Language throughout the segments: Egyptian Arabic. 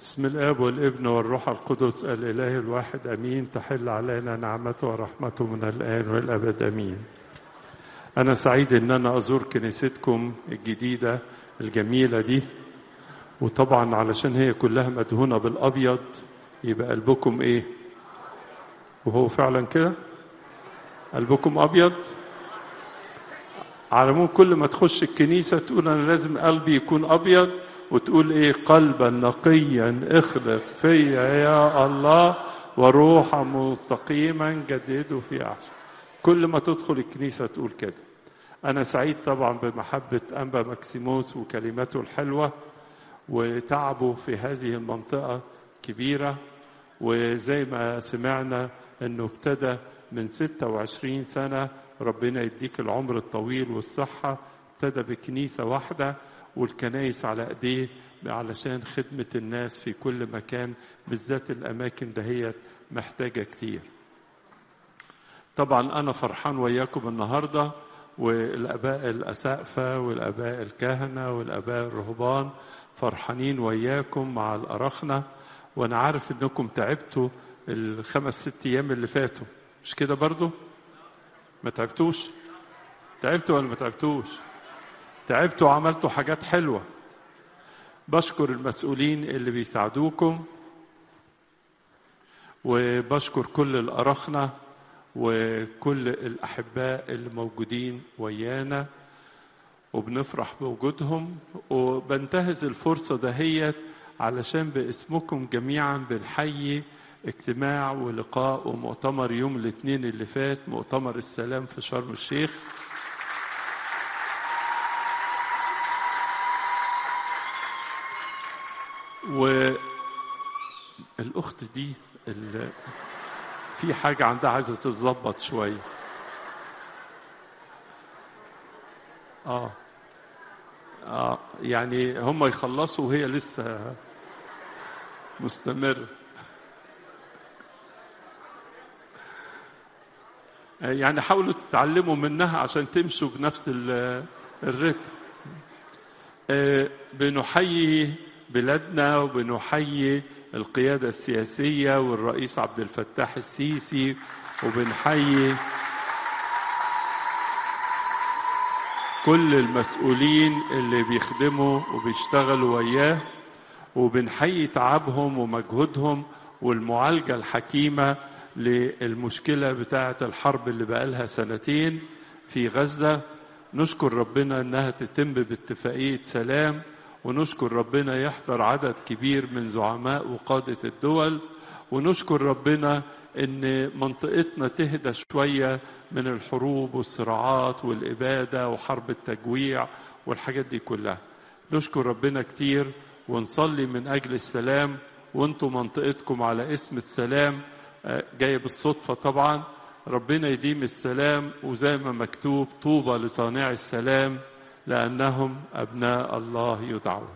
بسم الاب والابن والروح القدس الاله الواحد امين تحل علينا نعمته ورحمته من الان والابد امين انا سعيد ان انا ازور كنيستكم الجديده الجميله دي وطبعا علشان هي كلها مدهونه بالابيض يبقى قلبكم ايه وهو فعلا كده قلبكم ابيض على العموم كل ما تخش الكنيسه تقول انا لازم قلبي يكون ابيض وتقول ايه قلبا نقيا اخلق فيا يا الله وروحا مستقيما جدده في احسن كل ما تدخل الكنيسه تقول كده انا سعيد طبعا بمحبه انبا مكسيموس وكلماته الحلوه وتعبه في هذه المنطقه كبيره وزي ما سمعنا انه ابتدى من 26 سنه ربنا يديك العمر الطويل والصحه ابتدى بكنيسه واحده والكنايس على ايديه علشان خدمة الناس في كل مكان بالذات الأماكن دهيت محتاجة كتير طبعا أنا فرحان وياكم النهاردة والآباء الأسقفة والآباء الكهنة والآباء الرهبان فرحانين وياكم مع الأرخنة وأنا عارف إنكم تعبتوا الخمس ست أيام اللي فاتوا مش كده برضو ما تعبتوش تعبتوا ولا ما تعبتوش تعبتوا وعملتوا حاجات حلوة بشكر المسؤولين اللي بيساعدوكم وبشكر كل الأرخنة وكل الأحباء اللي موجودين ويانا وبنفرح بوجودهم وبنتهز الفرصة دهيت علشان باسمكم جميعا بنحيي اجتماع ولقاء ومؤتمر يوم الاثنين اللي فات مؤتمر السلام في شرم الشيخ والأخت دي اللي في حاجة عندها عايزة تتظبط شوية آه آه يعني هم يخلصوا وهي لسه مستمرة يعني حاولوا تتعلموا منها عشان تمشوا بنفس الرتم بنحيي بلادنا وبنحيي القيادة السياسية والرئيس عبد الفتاح السيسي وبنحيي كل المسؤولين اللي بيخدموا وبيشتغلوا وياه وبنحيي تعبهم ومجهودهم والمعالجة الحكيمة للمشكلة بتاعة الحرب اللي بقالها سنتين في غزة نشكر ربنا انها تتم باتفاقية سلام ونشكر ربنا يحضر عدد كبير من زعماء وقادة الدول ونشكر ربنا ان منطقتنا تهدى شوية من الحروب والصراعات والإبادة وحرب التجويع والحاجات دي كلها نشكر ربنا كتير ونصلي من أجل السلام وانتم منطقتكم على اسم السلام جاي بالصدفة طبعا ربنا يديم السلام وزي ما مكتوب طوبى لصانع السلام لأنهم أبناء الله يدعون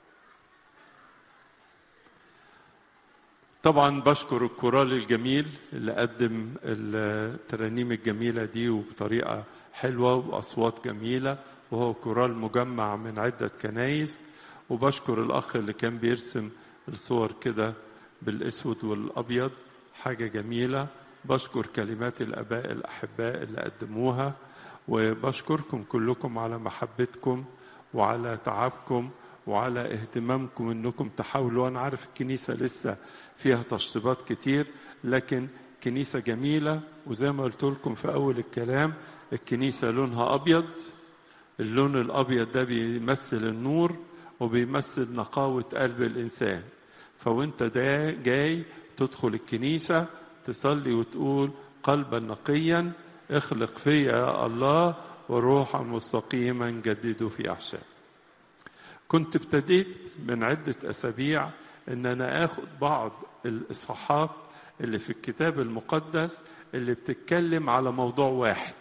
طبعا بشكر الكورال الجميل اللي قدم الترانيم الجميلة دي وبطريقة حلوة وأصوات جميلة وهو كورال مجمع من عدة كنايس وبشكر الأخ اللي كان بيرسم الصور كده بالأسود والأبيض حاجة جميلة بشكر كلمات الآباء الأحباء اللي قدموها وبشكركم كلكم على محبتكم وعلى تعبكم وعلى اهتمامكم انكم تحاولوا انا عارف الكنيسه لسه فيها تشطيبات كتير لكن كنيسه جميله وزي ما قلت لكم في اول الكلام الكنيسه لونها ابيض اللون الابيض ده بيمثل النور وبيمثل نقاوه قلب الانسان فوانت ده جاي تدخل الكنيسه تصلي وتقول قلبا نقيا اخلق فيا يا الله وروحا مستقيما جدده في احشائي كنت ابتديت من عدة أسابيع إن أنا آخد بعض الإصحاحات اللي في الكتاب المقدس اللي بتتكلم على موضوع واحد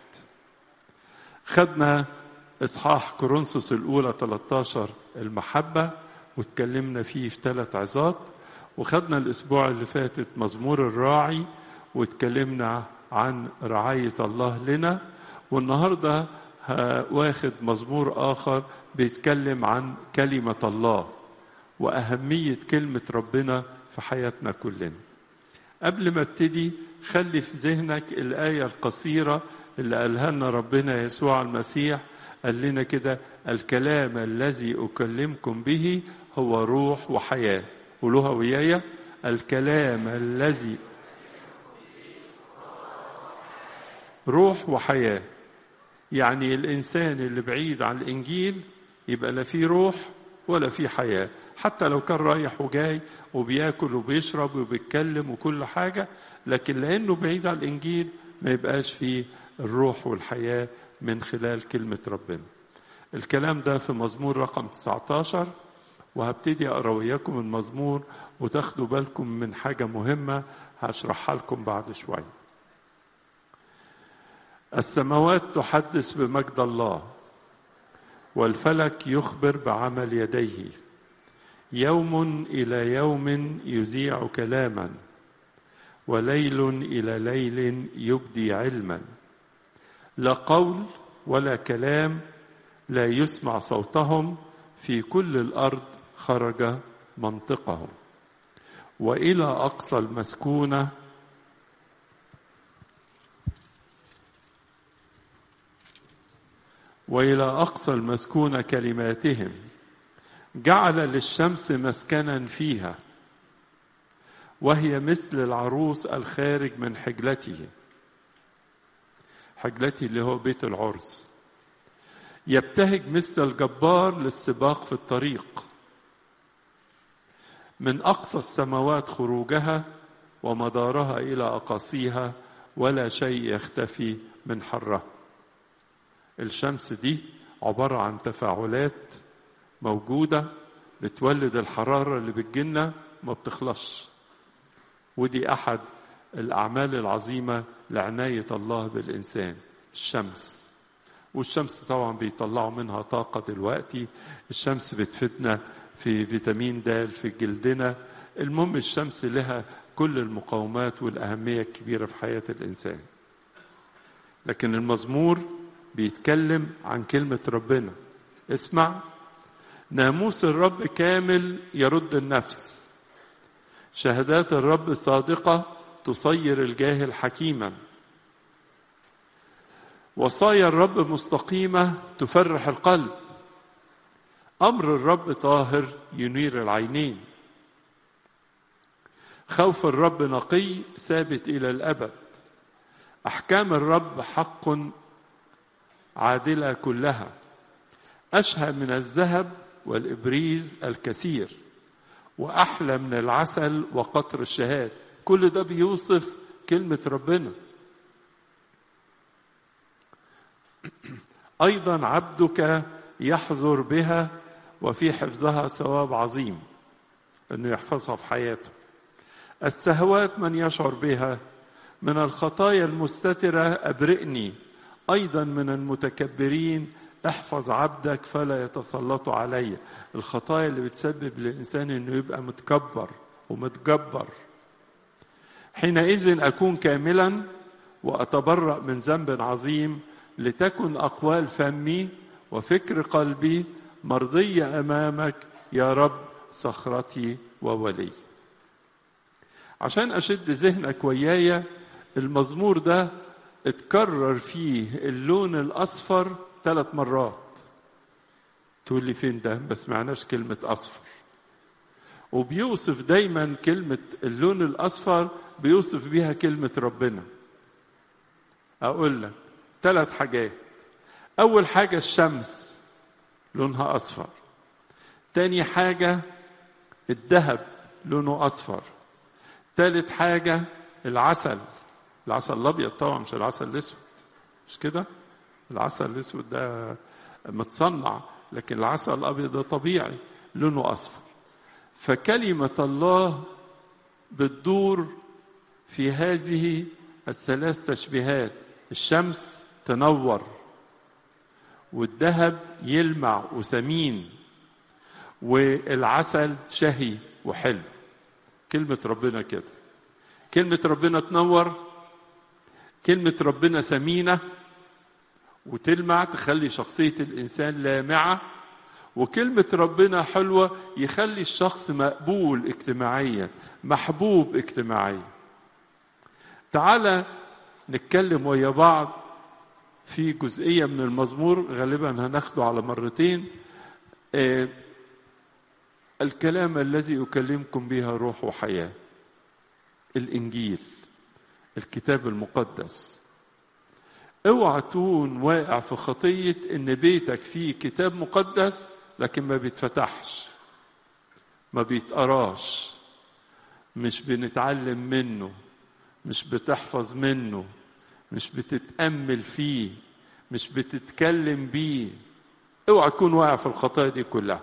خدنا إصحاح كورنثوس الأولى 13 المحبة واتكلمنا فيه في ثلاث عظات وخدنا الأسبوع اللي فاتت مزمور الراعي واتكلمنا عن رعاية الله لنا والنهاردة واخد مزمور آخر بيتكلم عن كلمة الله وأهمية كلمة ربنا في حياتنا كلنا قبل ما ابتدي خلي في ذهنك الآية القصيرة اللي قالها لنا ربنا يسوع المسيح قال لنا كده الكلام الذي أكلمكم به هو روح وحياة قولوها ويايا الكلام الذي روح وحياة يعني الإنسان اللي بعيد عن الإنجيل يبقى لا فيه روح ولا فيه حياة حتى لو كان رايح وجاي وبياكل وبيشرب وبيتكلم وكل حاجة لكن لأنه بعيد عن الإنجيل ما يبقاش فيه الروح والحياة من خلال كلمة ربنا الكلام ده في مزمور رقم 19 وهبتدي أقرأ وياكم المزمور وتاخدوا بالكم من حاجة مهمة هشرحها لكم بعد شوية السماوات تحدث بمجد الله والفلك يخبر بعمل يديه يوم الى يوم يذيع كلاما وليل الى ليل يبدي علما لا قول ولا كلام لا يسمع صوتهم في كل الارض خرج منطقهم والى اقصى المسكونه والى اقصى المسكونه كلماتهم جعل للشمس مسكنا فيها وهي مثل العروس الخارج من حجلته حجلته اللي هو بيت العرس يبتهج مثل الجبار للسباق في الطريق من اقصى السماوات خروجها ومدارها الى اقاصيها ولا شيء يختفي من حرها الشمس دي عباره عن تفاعلات موجوده بتولد الحراره اللي بتجيلنا ما بتخلصش ودي احد الاعمال العظيمه لعنايه الله بالانسان الشمس والشمس طبعا بيطلعوا منها طاقه دلوقتي الشمس بتفيدنا في فيتامين د في جلدنا المهم الشمس لها كل المقاومات والاهميه الكبيره في حياه الانسان لكن المزمور بيتكلم عن كلمه ربنا اسمع ناموس الرب كامل يرد النفس شهادات الرب صادقه تصير الجاهل حكيما وصايا الرب مستقيمه تفرح القلب امر الرب طاهر ينير العينين خوف الرب نقي ثابت الى الابد احكام الرب حق عادله كلها اشهى من الذهب والابريز الكثير واحلى من العسل وقطر الشهاد كل ده بيوصف كلمه ربنا ايضا عبدك يحذر بها وفي حفظها ثواب عظيم انه يحفظها في حياته السهوات من يشعر بها من الخطايا المستتره ابرئني ايضا من المتكبرين احفظ عبدك فلا يتسلطوا علي الخطايا اللي بتسبب للانسان انه يبقى متكبر ومتجبر حينئذ اكون كاملا واتبرأ من ذنب عظيم لتكن اقوال فمي وفكر قلبي مرضيه امامك يا رب صخرتي وولي عشان اشد ذهنك ويايا المزمور ده اتكرر فيه اللون الاصفر ثلاث مرات تقول لي فين ده ما سمعناش كلمة أصفر وبيوصف دايما كلمة اللون الأصفر بيوصف بيها كلمة ربنا أقول لك ثلاث حاجات أول حاجة الشمس لونها أصفر تاني حاجة الذهب لونه أصفر تالت حاجة العسل العسل الأبيض طبعا مش العسل الأسود مش كده؟ العسل الاسود ده متصنع لكن العسل الابيض ده طبيعي لونه اصفر فكلمه الله بتدور في هذه الثلاث تشبيهات الشمس تنور والذهب يلمع وثمين والعسل شهي وحلو كلمة ربنا كده كلمة ربنا تنور كلمة ربنا ثمينة وتلمع تخلي شخصية الإنسان لامعة وكلمة ربنا حلوة يخلي الشخص مقبول اجتماعيا محبوب اجتماعيا تعالى نتكلم ويا بعض في جزئية من المزمور غالبا هناخده على مرتين آه الكلام الذي أكلمكم بها روح وحياة الإنجيل الكتاب المقدس اوعى تكون واقع في خطية ان بيتك فيه كتاب مقدس لكن ما بيتفتحش ما بيتقراش مش بنتعلم منه مش بتحفظ منه مش بتتأمل فيه مش بتتكلم بيه اوعى تكون واقع في الخطايا دي كلها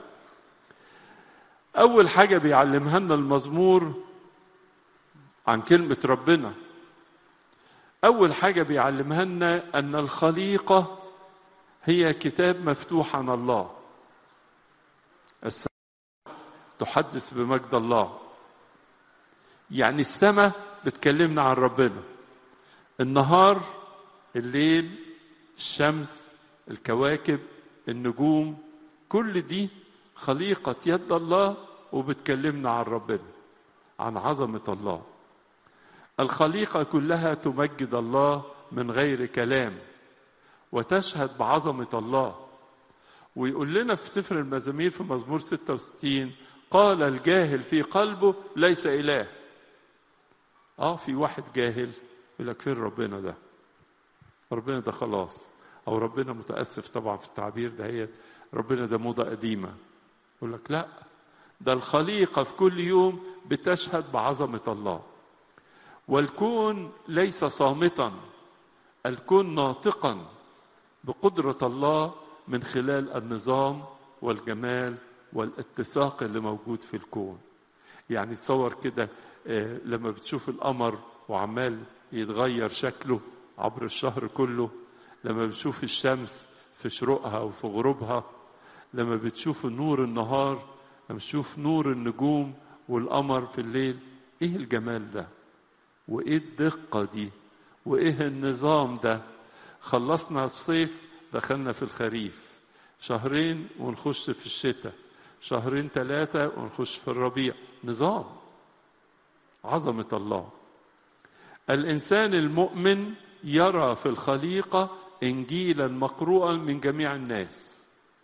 اول حاجة بيعلمها لنا المزمور عن كلمة ربنا أول حاجة بيعلمها لنا أن الخليقة هي كتاب مفتوح عن الله السماء تحدث بمجد الله يعني السماء بتكلمنا عن ربنا النهار الليل الشمس الكواكب النجوم كل دي خليقة يد الله وبتكلمنا عن ربنا عن عظمة الله الخليقة كلها تمجد الله من غير كلام وتشهد بعظمة الله ويقول لنا في سفر المزامير في مزمور 66 قال الجاهل في قلبه ليس إله اه في واحد جاهل يقول لك فين ربنا ده ربنا ده خلاص او ربنا متاسف طبعا في التعبير ده هي ربنا ده موضه قديمه يقول لك لا ده الخليقه في كل يوم بتشهد بعظمه الله والكون ليس صامتا الكون ناطقا بقدره الله من خلال النظام والجمال والاتساق اللي موجود في الكون يعني تصور كده لما بتشوف القمر وعمال يتغير شكله عبر الشهر كله لما بتشوف الشمس في شروقها وفي غروبها لما بتشوف نور النهار لما بتشوف نور النجوم والقمر في الليل ايه الجمال ده وايه الدقة دي وايه النظام ده خلصنا الصيف دخلنا في الخريف شهرين ونخش في الشتاء شهرين ثلاثة ونخش في الربيع نظام عظمة الله الإنسان المؤمن يرى في الخليقة إنجيلا مقروءا من جميع الناس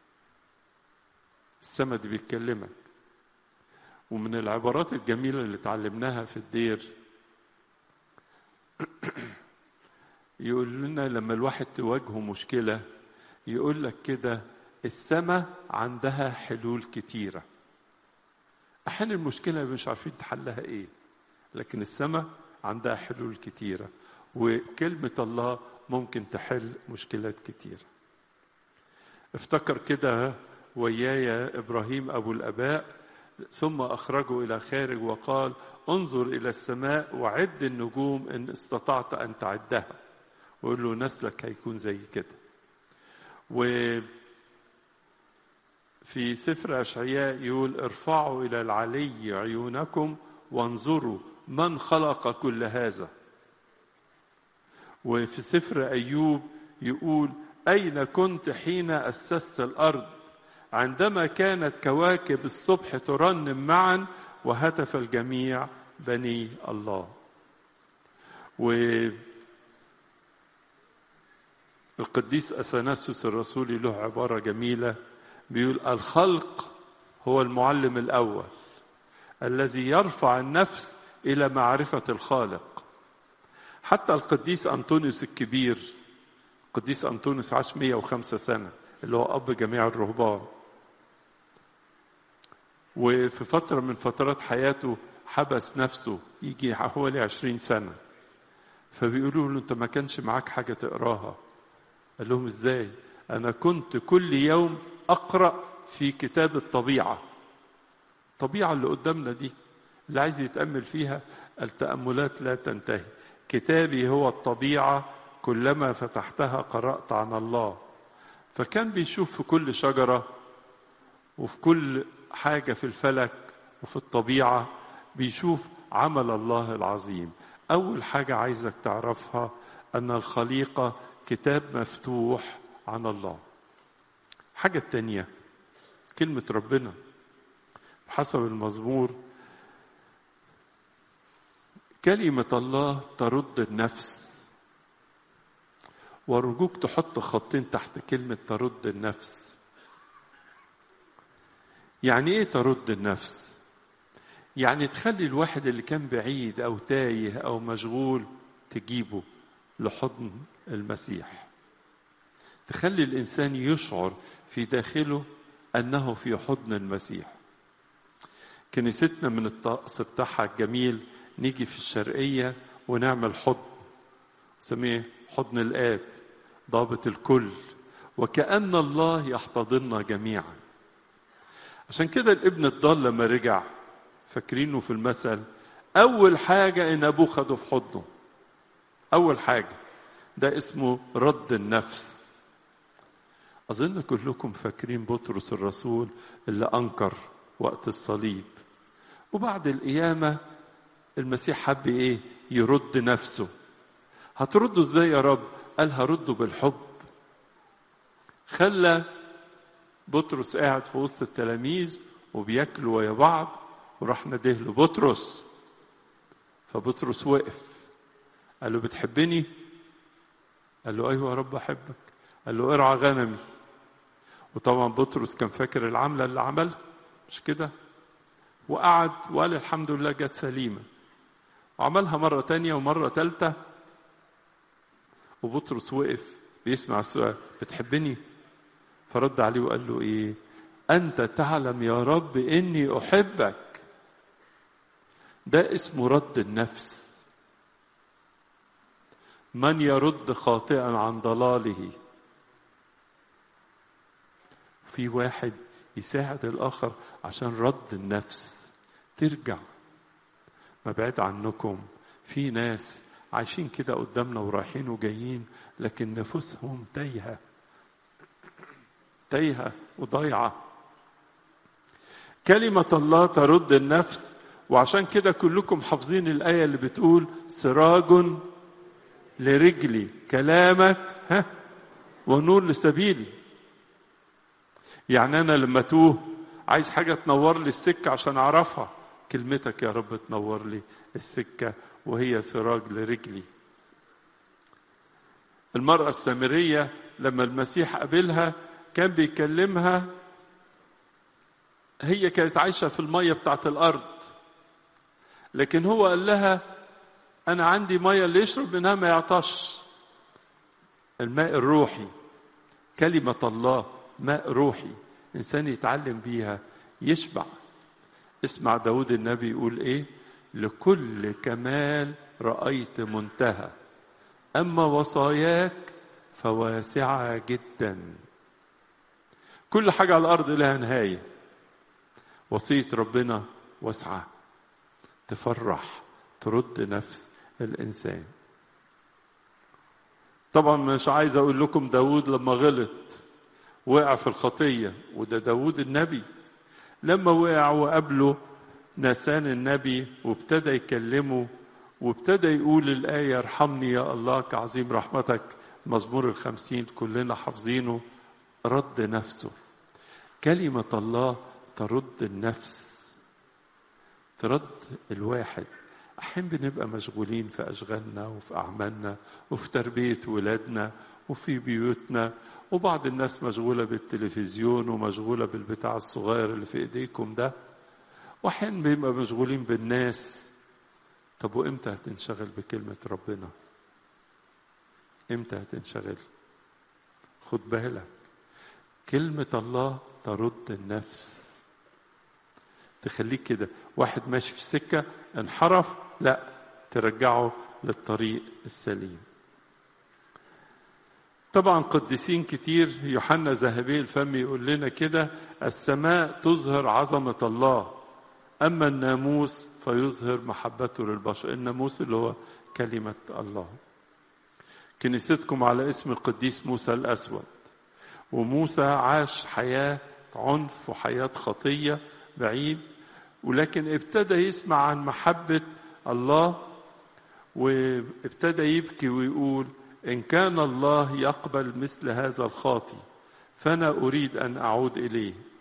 السما دي بيتكلمك ومن العبارات الجميلة اللي اتعلمناها في الدير يقول لنا لما الواحد تواجهه مشكلة يقول لك كده السماء عندها حلول كتيرة أحيانا المشكلة مش عارفين تحلها إيه لكن السماء عندها حلول كتيرة وكلمة الله ممكن تحل مشكلات كتيرة افتكر كده ويايا إبراهيم أبو الأباء ثم أخرجه إلى خارج وقال انظر إلى السماء وعد النجوم إن استطعت أن تعدها ويقول له نسلك هيكون زي كده و في سفر أشعياء يقول ارفعوا إلى العلي عيونكم وانظروا من خلق كل هذا وفي سفر أيوب يقول أين كنت حين أسست الأرض عندما كانت كواكب الصبح ترنم معا وهتف الجميع بني الله و القديس أثناسوس الرسولي له عبارة جميلة بيقول الخلق هو المعلم الأول الذي يرفع النفس إلى معرفة الخالق حتى القديس أنطونيوس الكبير القديس أنطونيوس عاش 105 سنة اللي هو أب جميع الرهبان وفي فترة من فترات حياته حبس نفسه يجي حوالي عشرين سنة فبيقولوا له أنت ما كانش معاك حاجة تقراها قال لهم إزاي أنا كنت كل يوم أقرأ في كتاب الطبيعة الطبيعة اللي قدامنا دي اللي عايز يتأمل فيها التأملات لا تنتهي كتابي هو الطبيعة كلما فتحتها قرأت عن الله فكان بيشوف في كل شجرة وفي كل حاجة في الفلك وفي الطبيعة بيشوف عمل الله العظيم أول حاجة عايزك تعرفها أن الخليقة كتاب مفتوح عن الله حاجة التانية كلمة ربنا حسب المزمور كلمة الله ترد النفس وأرجوك تحط خطين تحت كلمة ترد النفس يعني إيه ترد النفس؟ يعني تخلي الواحد اللي كان بعيد أو تايه أو مشغول تجيبه لحضن المسيح تخلي الإنسان يشعر في داخله أنه في حضن المسيح كنيستنا من الطقس بتاعها الجميل نيجي في الشرقية ونعمل حضن سميه حضن الآب ضابط الكل وكأن الله يحتضننا جميعا عشان كده الابن الضال لما رجع فاكرينه في المثل أول حاجة إن أبوه خده في حضنه أول حاجة ده اسمه رد النفس أظن كلكم فاكرين بطرس الرسول اللي أنكر وقت الصليب وبعد القيامة المسيح حب إيه يرد نفسه هترده إزاي يا رب قال هرده بالحب خلى بطرس قاعد في وسط التلاميذ وبياكلوا ويا بعض وراح ناديه له بطرس فبطرس وقف قال له بتحبني قال له ايوه يا رب احبك قال له ارعى غنمي وطبعا بطرس كان فاكر العمله اللي عملها مش كده وقعد وقال الحمد لله جت سليمه وعملها مره تانية ومره تالتة وبطرس وقف بيسمع السؤال بتحبني فرد عليه وقال له ايه انت تعلم يا رب اني احبك ده اسمه رد النفس من يرد خاطئا عن ضلاله في واحد يساعد الاخر عشان رد النفس ترجع ما بعيد عنكم في ناس عايشين كده قدامنا ورايحين وجايين لكن نفوسهم تايهه تايهه وضايعه كلمه الله ترد النفس وعشان كده كلكم حافظين الآية اللي بتقول سراج لرجلي كلامك ها ونور لسبيلي يعني أنا لما توه عايز حاجة تنور لي السكة عشان أعرفها كلمتك يا رب تنور لي السكة وهي سراج لرجلي المرأة السامرية لما المسيح قابلها كان بيكلمها هي كانت عايشة في المية بتاعت الأرض لكن هو قال لها أنا عندي مية اللي يشرب منها ما يعطش الماء الروحي كلمة الله ماء روحي إنسان يتعلم بيها يشبع اسمع داود النبي يقول إيه لكل كمال رأيت منتهى أما وصاياك فواسعة جدا كل حاجة على الأرض لها نهاية وصية ربنا واسعة تفرح ترد نفس الإنسان طبعا مش عايز أقول لكم داود لما غلط وقع في الخطية وده داود النبي لما وقع وقابله ناسان النبي وابتدى يكلمه وابتدى يقول الآية ارحمني يا الله كعظيم رحمتك مزمور الخمسين كلنا حافظينه رد نفسه كلمة الله ترد النفس ترد الواحد أحيانا بنبقى مشغولين في أشغالنا وفي أعمالنا وفي تربية ولادنا وفي بيوتنا وبعض الناس مشغولة بالتلفزيون ومشغولة بالبتاع الصغير اللي في إيديكم ده وأحيانا بنبقى مشغولين بالناس طب وإمتى هتنشغل بكلمة ربنا إمتى هتنشغل خد بالك كلمة الله ترد النفس تخليك كده واحد ماشي في السكة انحرف لا ترجعه للطريق السليم طبعا قديسين كتير يوحنا ذهبي الفم يقول لنا كده السماء تظهر عظمة الله أما الناموس فيظهر محبته للبشر الناموس اللي هو كلمة الله كنيستكم على اسم القديس موسى الأسود وموسى عاش حياة عنف وحياة خطية بعيد ولكن ابتدى يسمع عن محبة الله وابتدى يبكي ويقول إن كان الله يقبل مثل هذا الخاطي فأنا أريد أن أعود إليه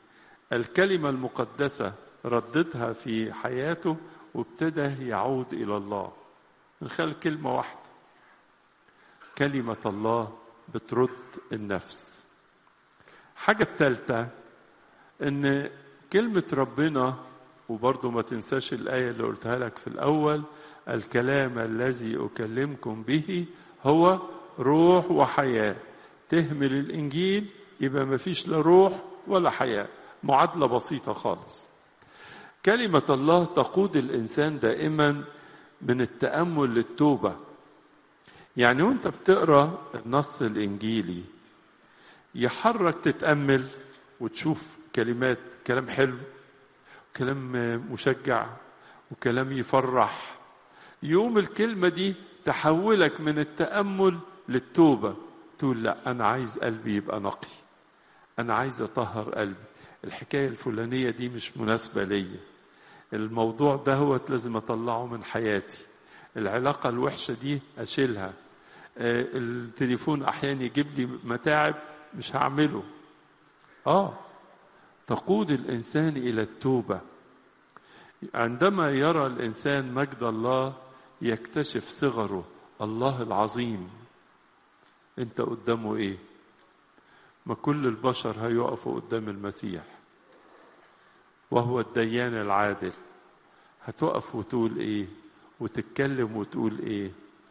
الكلمة المقدسة رددها في حياته وابتدى يعود إلى الله من خلال كلمة واحدة كلمة الله بترد النفس حاجة الثالثة إن كلمة ربنا وبرضه ما تنساش الآية اللي قلتها لك في الأول الكلام الذي أكلمكم به هو روح وحياة تهمل الإنجيل يبقى ما فيش لا روح ولا حياة معادلة بسيطة خالص كلمة الله تقود الإنسان دائما من التأمل للتوبة يعني وانت بتقرا النص الإنجيلي يحرك تتأمل وتشوف كلمات كلام حلو كلام مشجع وكلام يفرح يوم الكلمة دي تحولك من التأمل للتوبة تقول لا أنا عايز قلبي يبقى نقي أنا عايز أطهر قلبي الحكاية الفلانية دي مش مناسبة ليا الموضوع ده هو لازم أطلعه من حياتي العلاقة الوحشة دي أشيلها التليفون أحيانا يجيب لي متاعب مش هعمله آه تقود الإنسان إلى التوبة عندما يرى الإنسان مجد الله يكتشف صغره الله العظيم أنت قدامه إيه ما كل البشر هيقفوا قدام المسيح وهو الديان العادل هتقف وتقول ايه وتتكلم وتقول ايه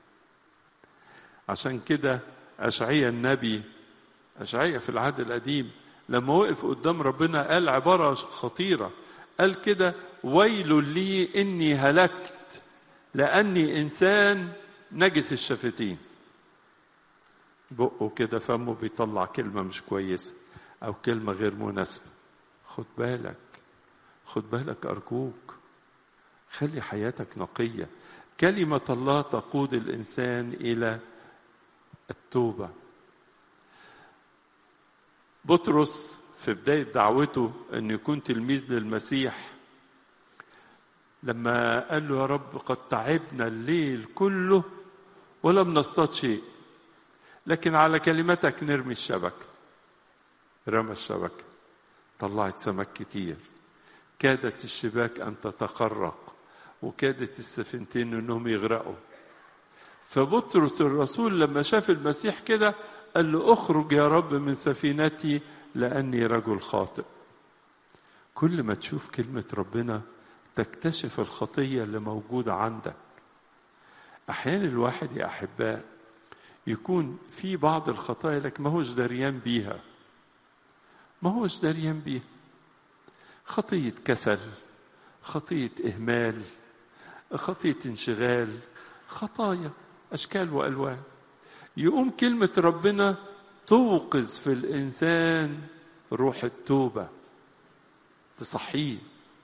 عشان كده اشعيا النبي اشعيا في العهد القديم لما وقف قدام ربنا قال عباره خطيره قال كده ويل لي اني هلكت لاني انسان نجس الشفتين بقه كده فمه بيطلع كلمه مش كويسه او كلمه غير مناسبه خد بالك خد بالك ارجوك خلي حياتك نقيه كلمه الله تقود الانسان الى التوبه بطرس في بدايه دعوته انه يكون تلميذ للمسيح لما قال له يا رب قد تعبنا الليل كله ولم نصطاد شيء لكن على كلمتك نرمي الشبكه رمى الشبكه طلعت سمك كتير كادت الشباك ان تتخرق وكادت السفينتين انهم يغرقوا فبطرس الرسول لما شاف المسيح كده قال له اخرج يا رب من سفينتي لاني رجل خاطئ كل ما تشوف كلمه ربنا تكتشف الخطيه اللي موجوده عندك احيانا الواحد يا احباء يكون في بعض الخطايا لك ما هوش دريان بيها ما هوش دريان بيها خطية كسل خطية إهمال خطية انشغال خطايا أشكال وألوان يقوم كلمة ربنا توقظ في الإنسان روح التوبة تصحيه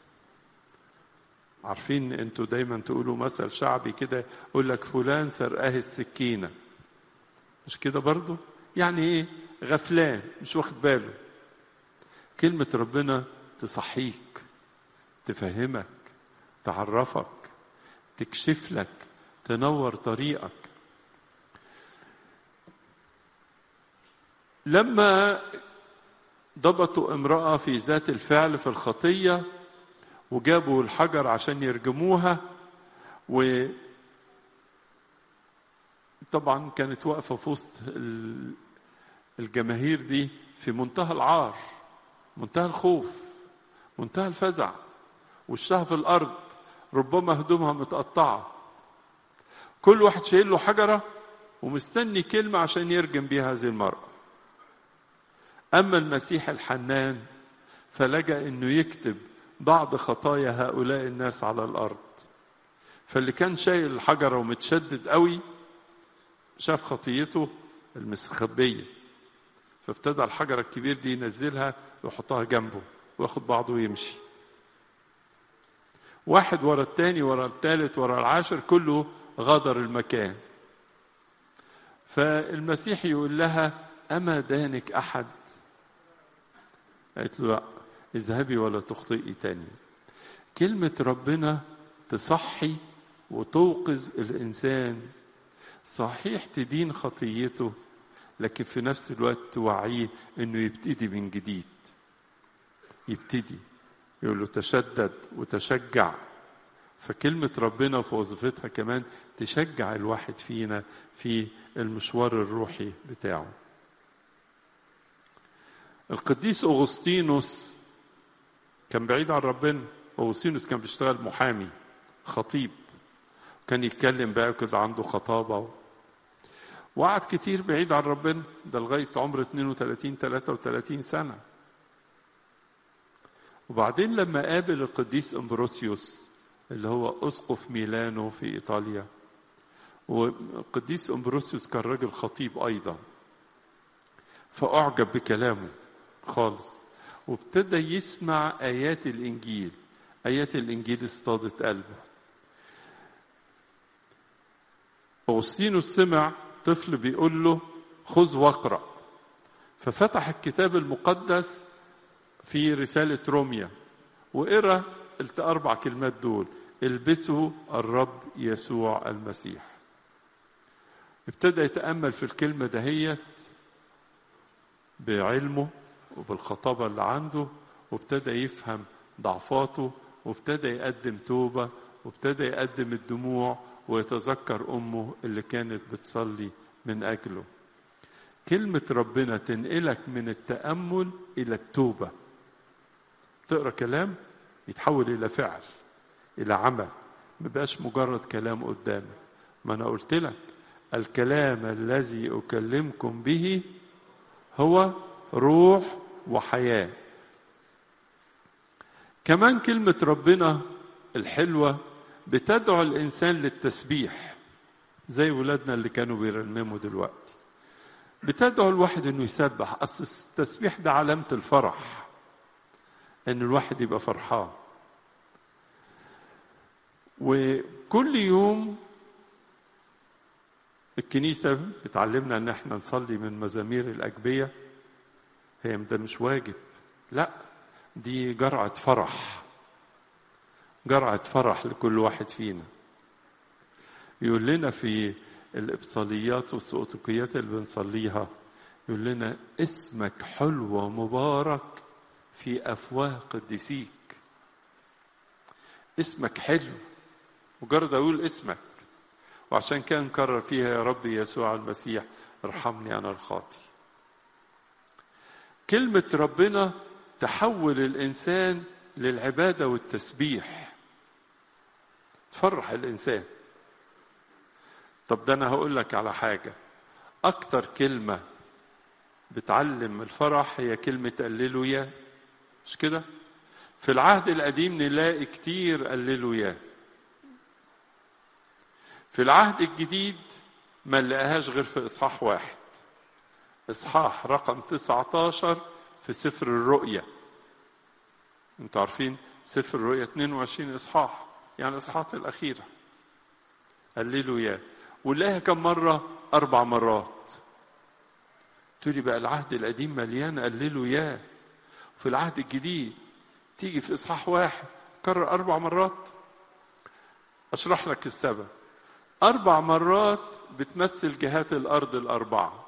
عارفين انتوا دايما تقولوا مثل شعبي كده يقول لك فلان سرقاه السكينه مش كده برضو يعني ايه غفلان مش واخد باله كلمة ربنا تصحيك تفهمك تعرفك تكشف لك تنور طريقك لما ضبطوا امرأة في ذات الفعل في الخطية وجابوا الحجر عشان يرجموها و طبعا كانت واقفه في وسط الجماهير دي في منتهى العار منتهى الخوف منتهى الفزع وشها في الارض ربما هدومها متقطعه كل واحد شايل له حجره ومستني كلمه عشان يرجم بيها هذه المراه اما المسيح الحنان فلجا انه يكتب بعض خطايا هؤلاء الناس على الارض فاللي كان شايل الحجره ومتشدد قوي شاف خطيته المستخبية فابتدى الحجرة الكبير دي ينزلها ويحطها جنبه وياخد بعضه ويمشي واحد ورا التاني ورا التالت ورا العاشر كله غادر المكان فالمسيح يقول لها أما دانك أحد قالت له لا اذهبي ولا تخطئي تاني كلمة ربنا تصحي وتوقظ الإنسان صحيح تدين خطيته لكن في نفس الوقت توعيه انه يبتدي من جديد يبتدي يقول له تشدد وتشجع فكلمة ربنا في وظيفتها كمان تشجع الواحد فينا في المشوار الروحي بتاعه القديس أغسطينوس كان بعيد عن ربنا أغسطينوس كان بيشتغل محامي خطيب كان يتكلم بقى كده عنده خطابة وقعد كتير بعيد عن ربنا ده لغاية عمر 32 33 سنة وبعدين لما قابل القديس امبروسيوس اللي هو اسقف ميلانو في ايطاليا والقديس امبروسيوس كان راجل خطيب ايضا فاعجب بكلامه خالص وابتدى يسمع ايات الانجيل ايات الانجيل اصطادت قلبه اغسطينوس سمع طفل بيقول له خذ واقرا ففتح الكتاب المقدس في رسالة روميا وقرا الأربع كلمات دول البسوا الرب يسوع المسيح ابتدى يتأمل في الكلمة دهيت بعلمه وبالخطابة اللي عنده وابتدى يفهم ضعفاته وابتدى يقدم توبة وابتدى يقدم الدموع ويتذكر أمه اللي كانت بتصلي من أجله كلمة ربنا تنقلك من التأمل إلى التوبة تقرا كلام يتحول الى فعل الى عمل ما بقاش مجرد كلام قدامك ما انا قلت لك الكلام الذي اكلمكم به هو روح وحياه كمان كلمه ربنا الحلوه بتدعو الانسان للتسبيح زي ولادنا اللي كانوا بيرنموا دلوقتي بتدعو الواحد انه يسبح اصل التسبيح ده علامه الفرح ان الواحد يبقى فرحان وكل يوم الكنيسة بتعلمنا ان احنا نصلي من مزامير الأجبية هي ده مش واجب لا دي جرعة فرح جرعة فرح لكل واحد فينا يقول لنا في الإبصاليات والسؤتقيات اللي بنصليها يقول لنا اسمك حلو ومبارك في افواه قديسيك اسمك حلو مجرد اقول اسمك وعشان كده نكرر فيها يا رب يسوع المسيح ارحمني انا الخاطي كلمة ربنا تحول الإنسان للعبادة والتسبيح تفرح الإنسان طب ده أنا هقول لك على حاجة أكتر كلمة بتعلم الفرح هي كلمة هللويا مش كده في العهد القديم نلاقي كتير قللوا ياه في العهد الجديد ما نلاقيهاش غير في إصحاح واحد إصحاح رقم 19 في سفر الرؤيا انتوا عارفين سفر الرؤيا 22 إصحاح يعني الإصحاحات الأخيرة قللوا ياه ونلاقيها كم مرة أربع مرات تقولي بقى العهد القديم مليان قللوا ياه في العهد الجديد تيجي في إصحاح واحد كرر أربع مرات أشرح لك السبب أربع مرات بتمثل جهات الأرض الأربعة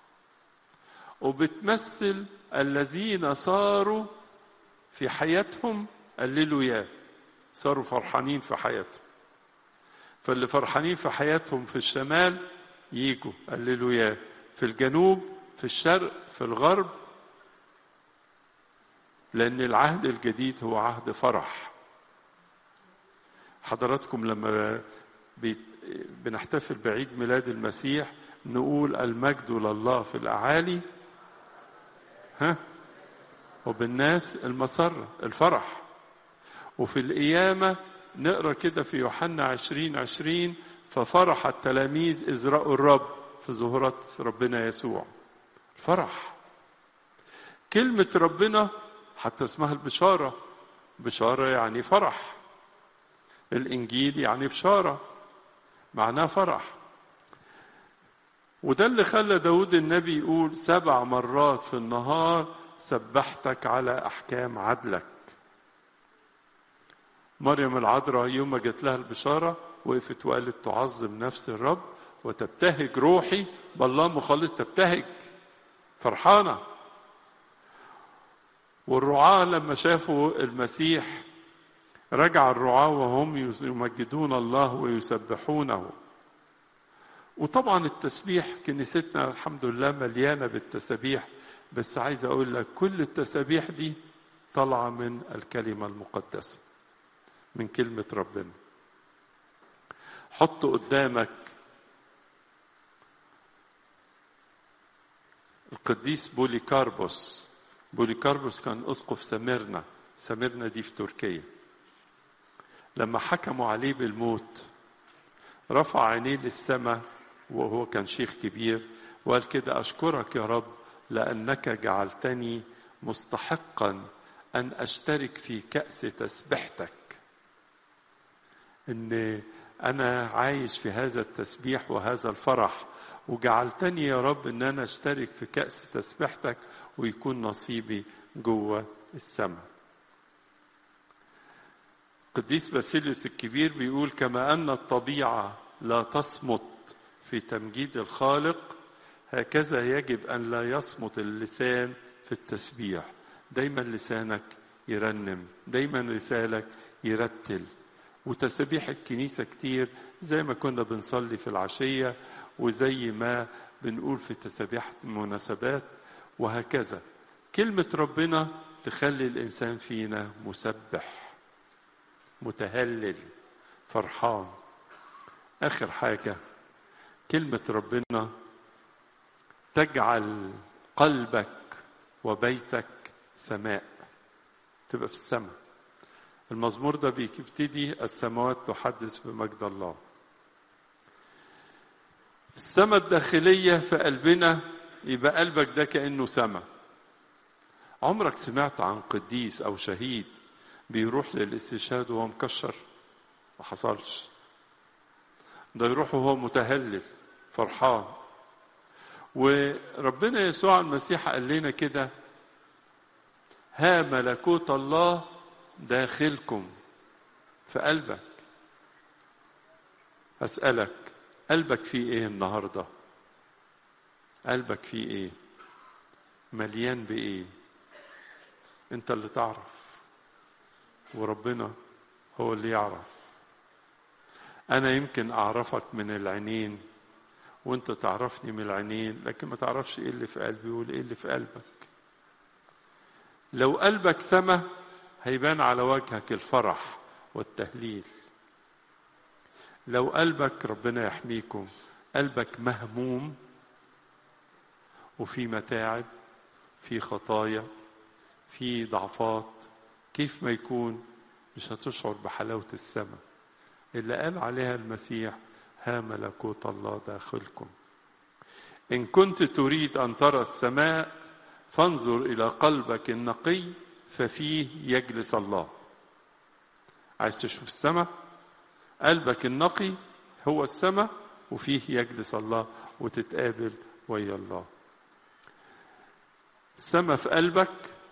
وبتمثل الذين صاروا في حياتهم قللوا ياه صاروا فرحانين في حياتهم فاللي فرحانين في حياتهم في الشمال يجوا قللوا ياه في الجنوب في الشرق في الغرب لأن العهد الجديد هو عهد فرح حضراتكم لما بنحتفل بعيد ميلاد المسيح نقول المجد لله في الأعالي ها وبالناس المسرة الفرح وفي القيامة نقرا كده في يوحنا عشرين عشرين ففرح التلاميذ إذ رأوا الرب في ظهورات ربنا يسوع فرح كلمة ربنا حتى اسمها البشارة بشارة يعني فرح الإنجيل يعني بشارة معناه فرح وده اللي خلى داود النبي يقول سبع مرات في النهار سبحتك على أحكام عدلك مريم العذراء يوم ما جت لها البشارة وقفت وقالت تعظم نفس الرب وتبتهج روحي بالله مخلص تبتهج فرحانة والرعاة لما شافوا المسيح رجع الرعاة وهم يمجدون الله ويسبحونه وطبعا التسبيح كنيستنا الحمد لله مليانة بالتسابيح بس عايز أقول لك كل التسابيح دي طالعة من الكلمة المقدسة من كلمة ربنا حط قدامك القديس بوليكاربوس بوليكاربوس كان اسقف سميرنا سميرنا دي في تركيا لما حكموا عليه بالموت رفع عينيه للسماء وهو كان شيخ كبير وقال كده اشكرك يا رب لانك جعلتني مستحقا ان اشترك في كاس تسبحتك ان انا عايش في هذا التسبيح وهذا الفرح وجعلتني يا رب ان انا اشترك في كاس تسبيحتك ويكون نصيبي جوه السماء قديس باسيليوس الكبير بيقول كما ان الطبيعه لا تصمت في تمجيد الخالق هكذا يجب ان لا يصمت اللسان في التسبيح دايما لسانك يرنم دايما لسانك يرتل وتسابيح الكنيسة كتير زي ما كنا بنصلي في العشية وزي ما بنقول في تسابيح المناسبات وهكذا كلمة ربنا تخلي الإنسان فينا مسبح متهلل فرحان آخر حاجة كلمة ربنا تجعل قلبك وبيتك سماء تبقى في السماء المزمور ده بيبتدي السماوات تحدث بمجد الله السماء الداخلية في قلبنا يبقى قلبك ده كأنه سماء عمرك سمعت عن قديس أو شهيد بيروح للاستشهاد وهو مكشر ما حصلش ده يروح وهو متهلل فرحان وربنا يسوع المسيح قال لنا كده ها ملكوت الله داخلكم في قلبك أسألك قلبك فيه إيه النهاردة قلبك فيه إيه مليان بإيه أنت اللي تعرف وربنا هو اللي يعرف أنا يمكن أعرفك من العينين وأنت تعرفني من العينين لكن ما تعرفش إيه اللي في قلبي وإيه اللي في قلبك لو قلبك سما هيبان على وجهك الفرح والتهليل لو قلبك ربنا يحميكم قلبك مهموم وفي متاعب في خطايا في ضعفات كيف ما يكون مش هتشعر بحلاوة السماء اللي قال عليها المسيح ها ملكوت الله داخلكم إن كنت تريد أن ترى السماء فانظر إلى قلبك النقي ففيه يجلس الله عايز تشوف السماء قلبك النقي هو السماء وفيه يجلس الله وتتقابل ويا الله السماء في قلبك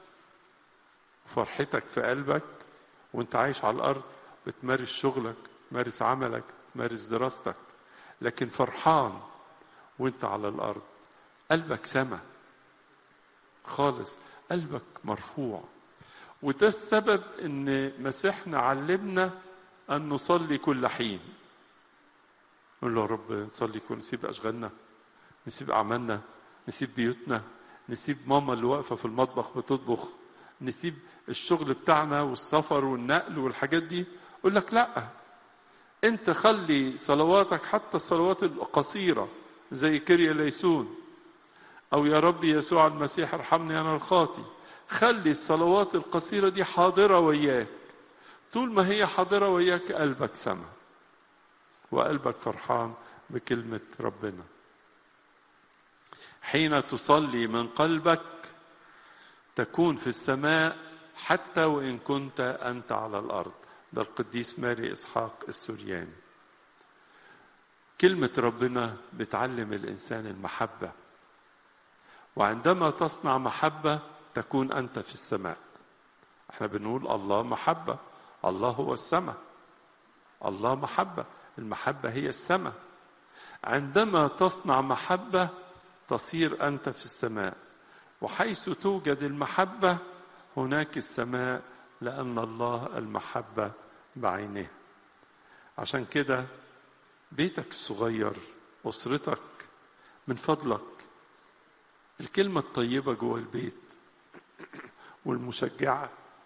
فرحتك في قلبك وانت عايش على الارض بتمارس شغلك تمارس عملك تمارس دراستك لكن فرحان وانت على الارض قلبك سما خالص قلبك مرفوع وده السبب ان مسيحنا علمنا ان نصلي كل حين نقول له يا رب نصلي كل نسيب اشغالنا نسيب اعمالنا نسيب بيوتنا نسيب ماما اللي واقفه في المطبخ بتطبخ نسيب الشغل بتاعنا والسفر والنقل والحاجات دي يقول لك لا انت خلي صلواتك حتى الصلوات القصيره زي كريا ليسون او يا رب يسوع المسيح ارحمني انا الخاطي خلي الصلوات القصيره دي حاضره وياك طول ما هي حاضره وياك قلبك سما وقلبك فرحان بكلمه ربنا حين تصلي من قلبك تكون في السماء حتى وان كنت انت على الارض ده القديس ماري اسحاق السورياني كلمه ربنا بتعلم الانسان المحبه وعندما تصنع محبه تكون انت في السماء احنا بنقول الله محبه الله هو السماء الله محبه المحبه هي السماء عندما تصنع محبه تصير انت في السماء وحيث توجد المحبه هناك السماء لأن الله المحبة بعينه عشان كده بيتك الصغير أسرتك من فضلك الكلمة الطيبة جوه البيت والمشجعة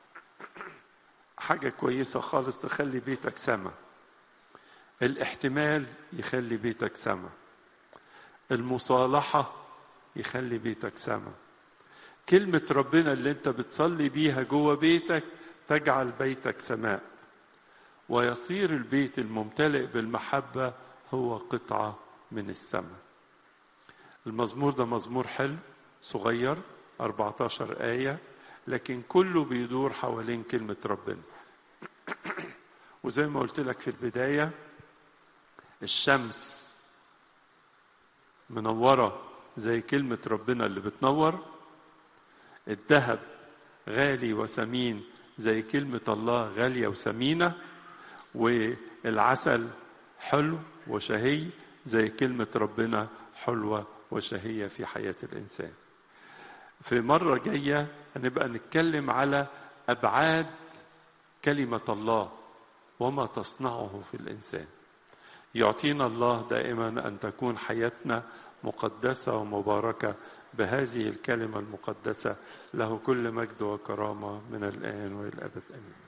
حاجة كويسة خالص تخلي بيتك سما الاحتمال يخلي بيتك سما المصالحة يخلي بيتك سما كلمة ربنا اللي انت بتصلي بيها جوه بيتك تجعل بيتك سماء ويصير البيت الممتلئ بالمحبة هو قطعة من السماء المزمور ده مزمور حلو صغير 14 آية لكن كله بيدور حوالين كلمة ربنا وزي ما قلت لك في البداية الشمس منورة زي كلمة ربنا اللي بتنور الذهب غالي وثمين زي كلمة الله غالية وثمينة والعسل حلو وشهي زي كلمة ربنا حلوة وشهية في حياة الإنسان في مرة جاية هنبقى نتكلم على أبعاد كلمة الله وما تصنعه في الإنسان يعطينا الله دائما أن تكون حياتنا مقدسة ومباركة بهذه الكلمة المقدسة له كل مجد وكرامة من الآن وإلى الأبد آمين